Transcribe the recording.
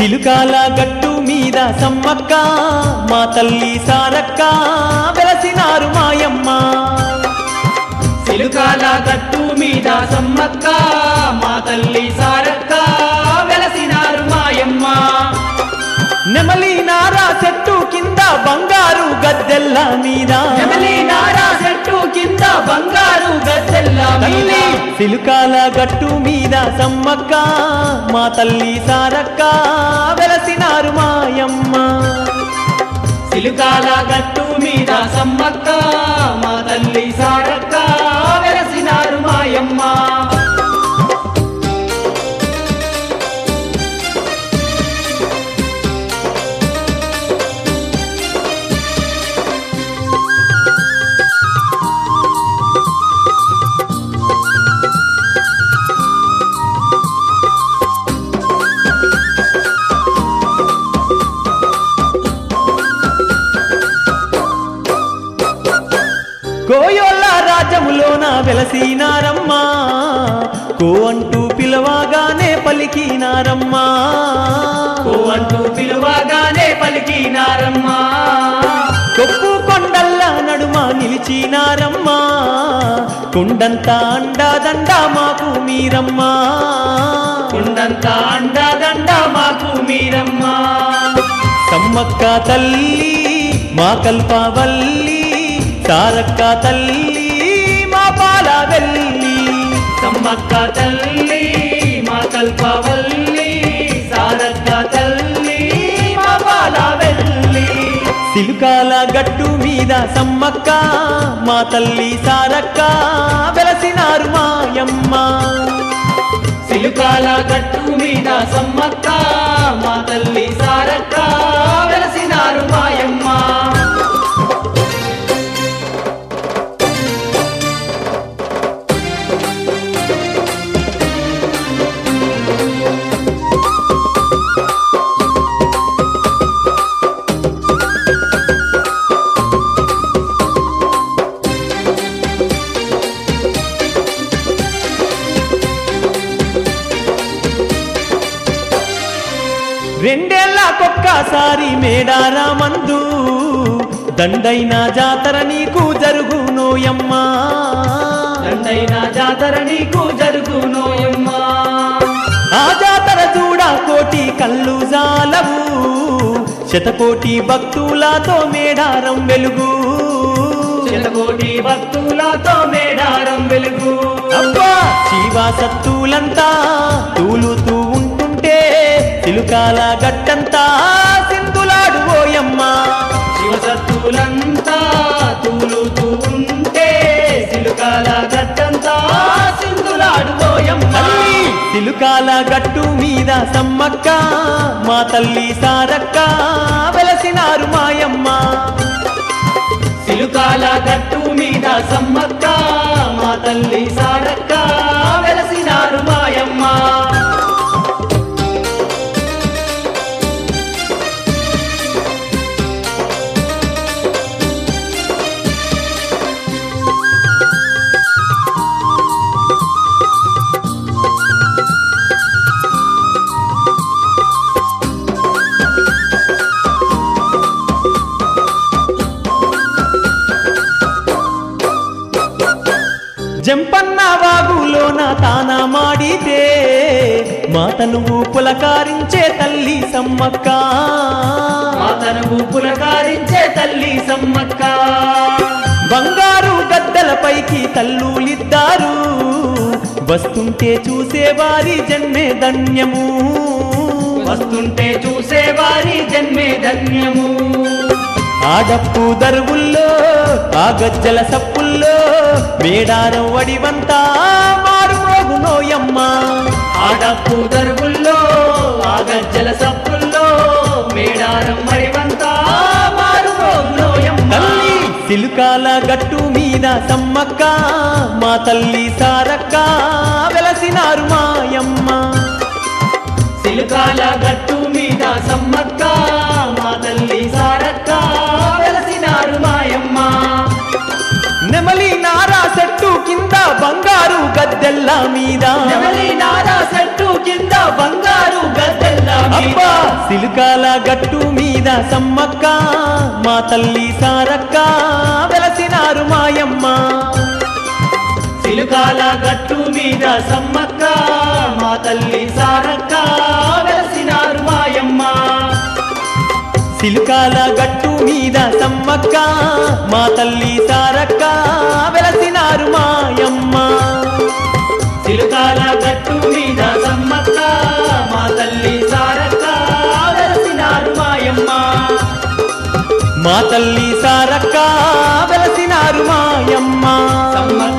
చిలుకాల గట్టు మీద సమ్మక్క మా తల్లి సారక్క వెలసినారు మాయమ్మ సిలుకాల గట్టు మీద సమ్మక్క మా తల్లి సారక్క వెలసినారు మాయమ్మ నెమలి నారా చెట్టు కింద బంగారు గద్దెల్ల మీద నెమలి నారా చెట్టు కింద బంగారు గద్దెల్ల మీద తల్లి సిలుకాల గట్టు మీద సమ్మక్క మా తల్లి సారక్క వెలసినారు మాయమ్మ సిలుకాల గట్టు మీద సమ్మక్క మా తల్లి సారక్క వెలసినారు మాయమ్మ కోయోళ్ళ రాజ్యములోన వెలసినారమ్మా కో అంటూ పిలవగానే పలికినారమ్మా ఓ అంటూ పిలువగానే పలికినారమ్మా కొప్పు కొండల్ల నడుమ నిలిచినారమ్మా కొండంతా అండాదండ మాకు మీరమ్మా కొండంత అండదండ మాకు మీరమ్మా సమ్మక్క తల్లి మా కల్పవల్లి తారక్క తల్లి మా పాలవెల్లి సమ్మక్క తల్లి మా కల్పవల్లి సారక్క తల్లి మా బాలవెల్లి సిలుకాల గట్టు మీద సమ్మక్క మా తల్లి సారక్క వెలసినారు మాయమ్మ సిలుకాల గట్టు మీద సమ్మక్క మా తల్లి సారక్క వెలసినారు మాయమ్మ రెండేళ్లకొక్కసారి మేడారా మందు దండైన జాతర నీకు జరుగునోయమ్మా దండైన జాతర నీకు జరుగునోయమ్మా ఆ జాతర చూడ కోటి కళ్ళు జాలవు శతకోటి భక్తులతో మేడారం వెలుగు శతకోటి భక్తులతో మేడారం వెలుగు అబ్బా శివ సత్తులంతా తూలుతూ ఉంటుంటే చిలుకాల గట్టంతా సింధులాడు ఓయమ్మా శివసత్తులంతా తూలుతూ ఉంటే సిలుకాల గట్టంతా సింధులాడుకోయమ్మ తల్లి చిలుకాల గట్టు మీద సమ్మక్క మా తల్లి సారక్క వెలసినారు మాయమ్మ సిలుకాల గట్టు మీద సమ్మక్క మా తల్లి సారక్క వెలసినారు మాయమ్మ జంపన్న వాగులోన తాన మాడితే మాతను పులకారించే తల్లి సమ్మక్క మాతను పులకారించే తల్లి సమ్మక్క బంగారు గద్దెలపైకి తల్లులిద్దారు వస్తుంటే చూసేవారి జన్మే ధన్యము వస్తుంటే చూసేవారి జన్మే ధన్యము ఆడప్పు దరువుల్లో ఆ గజ్జల సప్పుల్లో మేడారం వడివంతా మారు మోగునోయమ్మ ఆడప్పు దరుగుల్లో ఆ గజ్జల సప్పుల్లో మేడారం మరివంతా మారు తల్లి సిలుకాల గట్టు మీద సమ్మక్క మా తల్లి సారక్క వెలసినారు మాయమ్మ సిలుకాల గట్టు మీద సమ్మక్క మా తల్లి సారక్క వెలసినారు మాయమ్మ నెమలి నారా చెట్టు కింద బంగారు గద్దెల్ల మీద నెమలి నారా చెట్టు కింద బంగారు గద్దెల్ల మీద అబ్బా సిలుకాల గట్టు మీద సమ్మక్క మా తల్లి సారక్క వెలసినారు మాయమ్మ సిలుకాల గట్టు మీద సమ్మక్క మా తల్లి సారక్క వెలసినారు మాయమ్మ సిలుకాల గట్టు మీద సమ్మక్క మా తల్లి సారక్క వెలసినారు మాయమ్మ సిలుకాల గట్టు మీద సమ్మక్క మా తల్లి సారక్క వెలసినారు మాయమ్మ మా తల్లి సారక్క వెలసినారు మాయమ్మ సమ్మక్క